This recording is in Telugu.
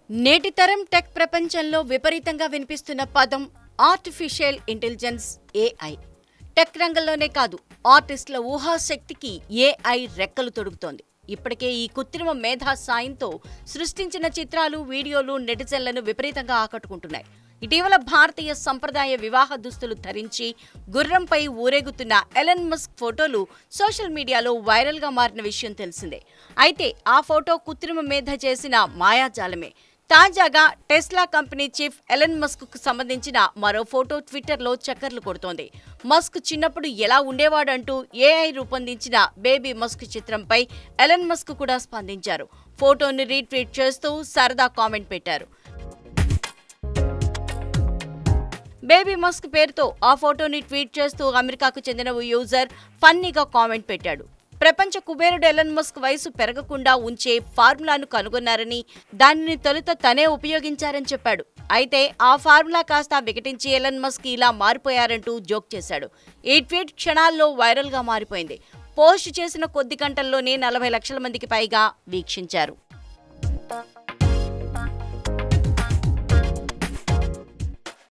నేటి తరం టెక్ ప్రపంచంలో విపరీతంగా వినిపిస్తున్న పదం ఆర్టిఫిషియల్ ఇంటెలిజెన్స్ ఏఐ టెక్ రంగంలోనే కాదు ఆర్టిస్టుల ఊహాశక్తికి ఏఐ రెక్కలు తొడుగుతోంది ఇప్పటికే ఈ కృత్రిమ మేధా సాయంతో సృష్టించిన చిత్రాలు వీడియోలు నెటిజన్లను విపరీతంగా ఆకట్టుకుంటున్నాయి ఇటీవల భారతీయ సంప్రదాయ వివాహ దుస్తులు ధరించి గుర్రంపై ఊరేగుతున్న ఎలన్ మస్క్ ఫోటోలు సోషల్ మీడియాలో వైరల్గా మారిన విషయం తెలిసిందే అయితే ఆ ఫోటో కృత్రిమ మేధ చేసిన మాయాజాలమే తాజాగా Tesla company chief Elon Musk కు సంబంధించిన మరో ఫోటో ట్విట్టర్లో చక్కర్లు కొడుతోంది మస్క్ చిన్నప్పుడు ఎలా ఉండేవాడంటూ ఏఐ రూపొందించిన బేబీ మస్క్ చిత్రంపై ఎలన్ మస్క్ కూడా స్పందించారు ఫోటోని రీట్వీట్ చేస్తూ సరదా కామెంట్ పెట్టారు బేబీ మస్క్ పేరుతో ఆ ఫోటోని ట్వీట్ చేస్తూ అమెరికాకు చెందిన ఓ యూజర్ ఫన్నీగా కామెంట్ పెట్టాడు ప్రపంచ కుబేరుడు ఎలన్ మస్క్ వయసు పెరగకుండా ఉంచే ఫార్ములాను కనుగొన్నారని దానిని తొలుత తనే ఉపయోగించారని చెప్పాడు అయితే ఆ ఫార్ములా కాస్త వికటించి ఎలన్ మస్క్ ఇలా మారిపోయారంటూ జోక్ చేశాడు ఈ ట్వీట్ క్షణాల్లో వైరల్గా మారిపోయింది పోస్ట్ చేసిన కొద్ది గంటల్లోనే నలభై లక్షల మందికి పైగా వీక్షించారు